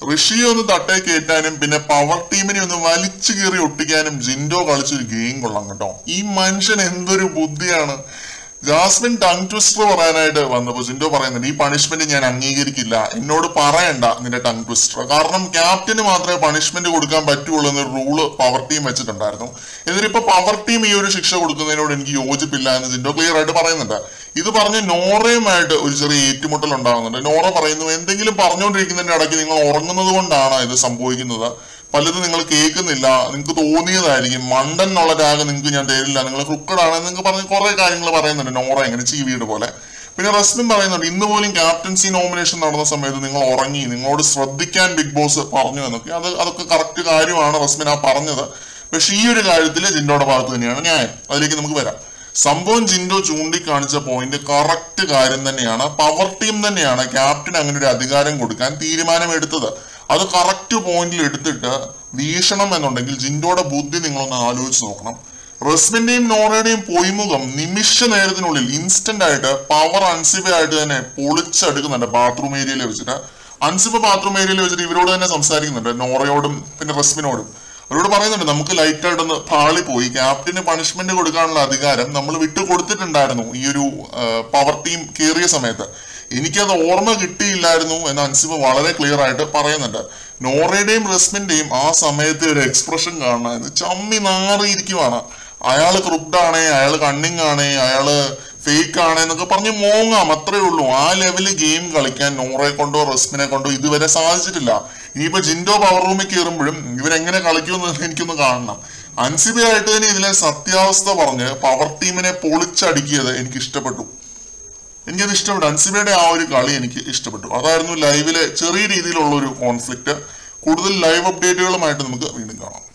ഋഷിയെ ഒന്ന് തട്ടേ കയറ്റാനും പിന്നെ പവർ ടീമിനെ ഒന്ന് വലിച്ചു കീറി ഒട്ടിക്കാനും ജിൻഡോ കളിച്ചൊരു ഗെയിം കൊള്ളാം കേട്ടോ ഈ മനുഷ്യൻ എന്തൊരു ബുദ്ധിയാണ് ജാസ്മിൻ ടങ് ട്വിസ്റ്റർ പറയാനായിട്ട് വന്നപ്പോൾ ജിൻഡോ പറയുന്നുണ്ട് ഈ പണിഷ്മെന്റ് ഞാൻ അംഗീകരിക്കില്ല എന്നോട് പറയണ്ട നിന്റെ ടങ് ട്വിസ്റ്റർ കാരണം ക്യാപ്റ്റന് മാത്രമേ പണിഷ്മെന്റ് കൊടുക്കാൻ പറ്റുള്ളൂ എന്നൊരു റൂള് പവർ ടീം വെച്ചിട്ടുണ്ടായിരുന്നു എന്നിട്ടിപ്പോ പവർ ടീം ഈ ഒരു ശിക്ഷ കൊടുക്കുന്നതിനോട് എനിക്ക് യോജിപ്പില്ല എന്ന് ജിൻഡോ ക്ലിയർ ആയിട്ട് പറയുന്നുണ്ട് ഇത് പറഞ്ഞ് നോറയുമായിട്ട് ഒരു ചെറിയ ഏറ്റുമുട്ടൽ ഉണ്ടാകുന്നുണ്ട് നോറ പറയുന്നു എന്തെങ്കിലും പറഞ്ഞുകൊണ്ടിരിക്കുന്നതിന്റെ ഇടയ്ക്ക് നിങ്ങൾ ഉറങ്ങുന്നത് കൊണ്ടാണ് ഇത് സംഭവിക്കുന്നത് പലതും നിങ്ങൾ കേൾക്കുന്നില്ല നിങ്ങൾക്ക് തോന്നിയതായിരിക്കും മണ്ടൻ എന്നുള്ള ടാഗ് നിങ്ങൾക്ക് ഞാൻ തരില്ല നിങ്ങൾ ക്രിക്കറ്റ് ആണ് നിങ്ങൾക്ക് പറഞ്ഞ് കുറെ കാര്യങ്ങൾ പറയുന്നുണ്ട് നോറ എങ്ങനെ ചീവിയുടെ പോലെ പിന്നെ റസ്മിൻ പറയുന്നുണ്ട് ഇന്ന് പോലും ക്യാപ്റ്റൻസി നോമിനേഷൻ നടന്ന സമയത്ത് നിങ്ങൾ ഉറങ്ങി നിങ്ങളോട് ശ്രദ്ധിക്കാൻ ബിഗ് ബോസ് പറഞ്ഞു എന്നൊക്കെ അത് അതൊക്കെ കറക്റ്റ് കാര്യമാണ് റസ്മിൻ ആ പറഞ്ഞത് പക്ഷെ ഈ ഒരു കാര്യത്തിൽ ജിൻഡോയുടെ ഭാഗത്ത് തന്നെയാണ് ന്യായം അതിലേക്ക് നമുക്ക് വരാം സംഭവം ജിൻഡോ ചൂണ്ടിക്കാണിച്ച പോയിന്റ് കറക്റ്റ് കാര്യം തന്നെയാണ് പവർ ടീം തന്നെയാണ് ക്യാപ്റ്റൻ അങ്ങനെ ഒരു അധികാരം കൊടുക്കാൻ തീരുമാനമെടുത്തത് അത് കറക്റ്റ് പോയിന്റിൽ എടുത്തിട്ട് വീക്ഷണം എന്നുണ്ടെങ്കിൽ ജിൻഡോയുടെ ബുദ്ധി നിങ്ങളൊന്ന് ആലോചിച്ച് നോക്കണം റസ്മിന്റെയും നോറയുടെയും പൊയ്മുഖം നിമിഷ നേരത്തിനുള്ളിൽ ഇൻസ്റ്റന്റ് ആയിട്ട് പവർ അൺസിബായിട്ട് തന്നെ പൊളിച്ചെടുക്കുന്നുണ്ട് ബാത്റൂം ഏരിയയിൽ വെച്ചിട്ട് അൻസിബ ബാത്റൂം ഏരിയയിൽ വെച്ചിട്ട് ഇവരോട് തന്നെ സംസാരിക്കുന്നുണ്ട് നോറയോടും പിന്നെ റസ്മിനോടും അവരോട് പറയുന്നുണ്ട് നമുക്ക് ലൈറ്റ് ആയിട്ടൊന്ന് പാളി പോയി ക്യാപ്റ്റന് പണിഷ്മെന്റ് കൊടുക്കാനുള്ള അധികാരം നമ്മൾ വിട്ടു കൊടുത്തിട്ടുണ്ടായിരുന്നു ഈ ഒരു പവർ ടീം കയറിയ സമയത്ത് എനിക്കത് ഓർമ്മ കിട്ടിയില്ലായിരുന്നു എന്ന് അൻസിബ വളരെ ക്ലിയർ ആയിട്ട് പറയുന്നുണ്ട് നോറയുടെയും റസ്മിന്റെയും ആ സമയത്തെ ഒരു എക്സ്പ്രഷൻ കാണാൻ ചമ്മി നാറിയിരിക്കുവാണ് അയാള് ക്രിപ്റ്റ് ആണ് അയാള് കണ്ണിങ് ആണ് അയാള് ഫേക്ക് ആണ് എന്നൊക്കെ പറഞ്ഞ് മോങ്ങാം അത്രേ ഉള്ളൂ ആ ലെവല് ഗെയിം കളിക്കാൻ നോറയെ കൊണ്ടോ റസ്മിനെ കൊണ്ടോ ഇതുവരെ സാധിച്ചിട്ടില്ല ഇനിയിപ്പോ ജിൻഡോ പവർ റൂമിൽ കയറുമ്പോഴും ഇവരെങ്ങനെ കളിക്കുമെന്ന് എനിക്കൊന്ന് കാണണം അൻസിബയായിട്ട് തന്നെ ഇതിലെ സത്യാവസ്ഥ പറഞ്ഞ് പവർ ടീമിനെ പൊളിച്ചടുക്കിയത് എനിക്ക് ഇഷ്ടപ്പെട്ടു എനിക്കത് ഇഷ്ടപ്പെട്ടു അൻസിബയുടെ ആ ഒരു കളി എനിക്ക് ഇഷ്ടപ്പെട്ടു അതായിരുന്നു ലൈവിലെ ചെറിയ രീതിയിലുള്ള ഒരു കോൺഫ്ലിക്റ്റ് കൂടുതൽ ലൈവ് അപ്ഡേറ്റുകളുമായിട്ട് നമുക്ക് വീണ്ടും കാണാം